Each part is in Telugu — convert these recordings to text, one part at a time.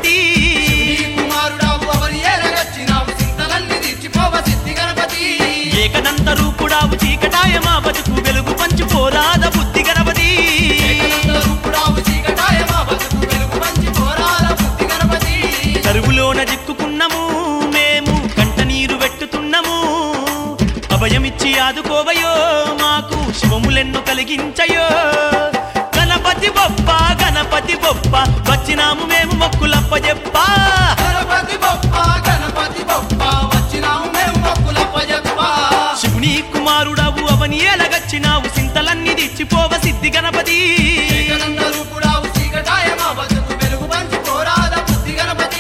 గణపతి నీ కుమారుడావు అవని ఏలగచ్చినావు చింతలన్నీ తీర్చిపోవ సిద్ధి గణపతి ఏకదంత రూపుడావు చీకటాయ మా బతుకు వెలుగు పంచు పోరాద బుద్ధి గణపతి ఏకదంత రూపుడావు చీకటాయ మా బతుకు వెలుగు పంచి పోరాల బుద్ధి గణపతి కరువులోన జిక్కుకున్నము మేము కంట నీరు వెట్టుతున్నాము అభయమిచ్చి ఆదుకోవయో మాకు శివములెన్ను కలిగించయో గణపతి బొప్ప గణపతి బొప్ప వచ్చినాము మేము మొక్కులప్ప చెప్పా గణపతి బొప్ప గణపతి బొప్ప వచ్చినాము మేము మొక్కులప్ప చెప్పా శివుని కుమారుడవు అవని ఎలగచ్చినావు సింతలన్నీ దిచ్చిపోవ సిద్ధి గణపతి ఏకదంత రూపుడావు చీకటాయ మా బతుకు వెలుగు పంచి పోరాల బుద్ధి గణపతి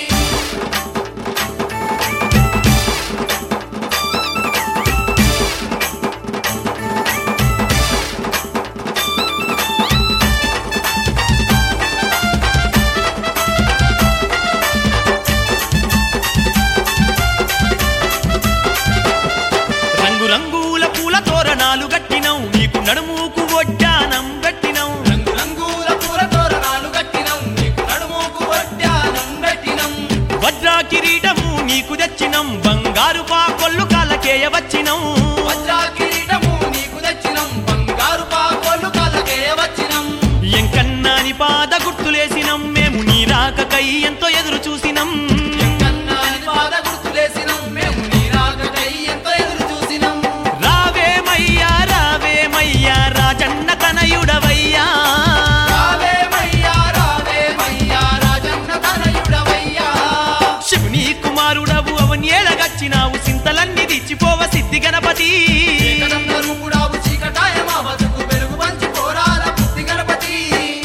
రంగు రంగుల పూల తోరణాలు గట్టినవు నీకు నడుముకు వడ్డానం గట్టినవు రంగు రంగుల పూల తోరణాలు కట్టినం నీకు నడుముకు వడ్డానం పెట్టినం వజ్రా కిరీటము నీకు తెచ్చినం బంగారు పాకొల్లు కాలకేయ వచ్చినం వజ్రా కిరీటము నీకు తెచ్చినం బంగారు పాకోళ్ళు కాళ్ళకే వచ్చినం ఎంకన్నాని పాద గుర్తులేసినం మేము నీ రాకకై ఎంతో ఎదురు చూసినం ఎంకన్నాని పాద గుర్తులేసినం మేము నీ రాకకై ఎంతో ఎదురు చూసినం రావేమయ్యా రావేమయ్యా రాజన్న తనయుడవయ్యా రావేమయ్యా రావేమయ్యా రాజన్న తనయుడవయ్యా శివుని కుమారుడవు అవని ఏలగచ్చినావు సింతలన్నీ దిచ్చిపోవ సిద్ధి గణపతి ఏకదంత రూపుడావు చీకటాయ మా బతుకు వెలుగు పంచి పోరాల బుద్ధి గణపతి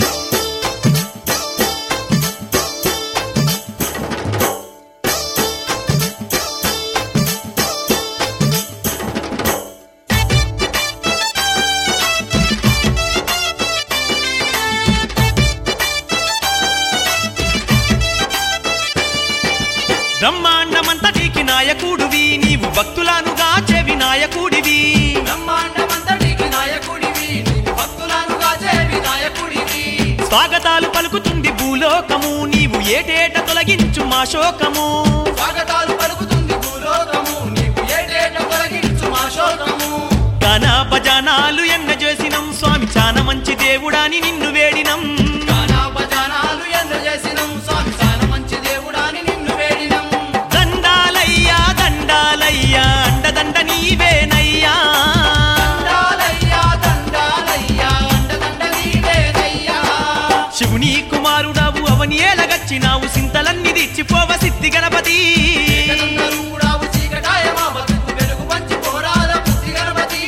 బ్రహ్మాండమంతటికి నాయకుడివి నీవు భక్తులనుగా చెవి నాయకుడివి బ్రహ్మాండమంతటికి నాయకుడివి నువ్వు భక్తులను కాచే వినాయకుడివి స్వాగతాలు పలుకుతుంది భూలోకము నీవు ఏటేట తొలగించు మా శోకము స్వాగతాలు పలుకుతుంది భూలోకము నీవు ఏటేట తొలగించు మా శోకము గానా భజనాలు ఎన్న చేసినం స్వామి చాన మంచి దేవుడాని నిన్ను వేడినం గానా భజనాలు ఎంత చేసినం స్వామి చాలా మంచి దేవుడాని నిన్ను వేడినం దండాలయ్యా దండాలయ్యా అండదండ నీవేనయ్యా దండాలయ్యా దండాలయ్యా అండదండ నీవేనయ్యా శివుని కుమారుడావు అవని ఏలగచ్చినావు సింతలన్నీ దిచ్చిపోవ సిద్ధి గణపతి ఏకదంత రూపుడావు చీకటాయ మా బతుకు వెలుగు పంచి పోరాల బుద్ధి గణపతి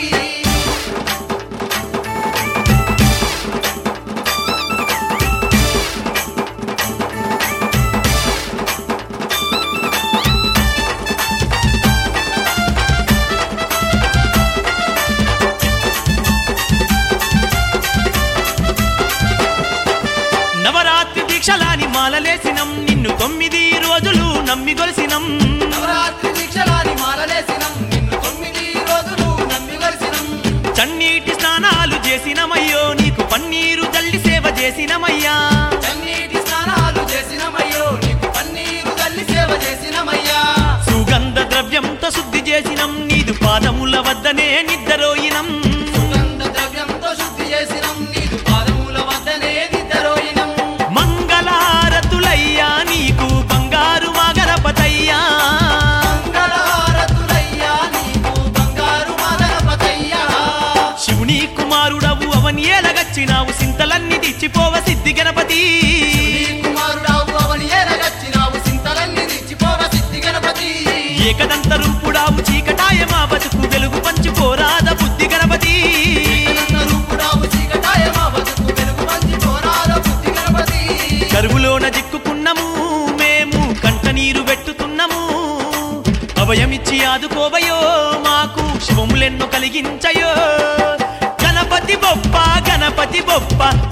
నవరాత్రి దీక్షలాని మాలలేసినం నిన్ను తొమ్మిది రోజులు నమ్మి గొలిసినం నవరాత్రి దీక్షలాని మాలలేసినం నిన్ను తొమ్మిది రోజులు నమ్మి వరిసినం చన్నీటి స్నానాలు చేసినమయ్యో నీకు పన్నీరు జల్లి సేవ చేసినమయ్యా చన్నీటి స్నానాలు చేసినమయ్యో నీకు పన్నీరు తల్లి సేవ చేసినమయ్యా సుగంధ ద్రవ్యంతో శుద్ధి చేసినం నీదు పాదముల వద్దనే నిద్రరోయినం సుగంధ ద్రవ్యంతో శుద్ధి చేసినం నీదు పాదముల వద్దనే నిద్రోయినం మంగళహారతులయ్యా నీకు బంగారు మాగరపతయ్యా మంగళహారతులయ్యా నీకు బంగారు మదనపతయ్యా శివుని కుమారుడవు అవని ఏలగచ్చినావు సింతలన్నీ దిచ్చిపోవ సిద్ధి గణపతి నీ కుమారుడావు అవని ఏలగచ్చినావు సింతలన్నీ తెచ్చిపోవ సిద్ధి గణపతి ఏకదంత రూపుడావు చీకటాయ మా బతుకు వెలుగు పంచి పోరాద బుద్ధి గణపతి ఏకదంత రూపుడావు చీకటాయ మా బతుకు వెలుగు పంచి పోరాల బుద్ధి గణపతి కరువులోన దిక్కుకున్నము మేము కంట నీరు పెట్టుతున్నాము అభయమిచ్చి ఆదుకోవయో మాకు శివములెన్నో కలిగించయో గణపతి బొప్ప గణపతి బొప్ప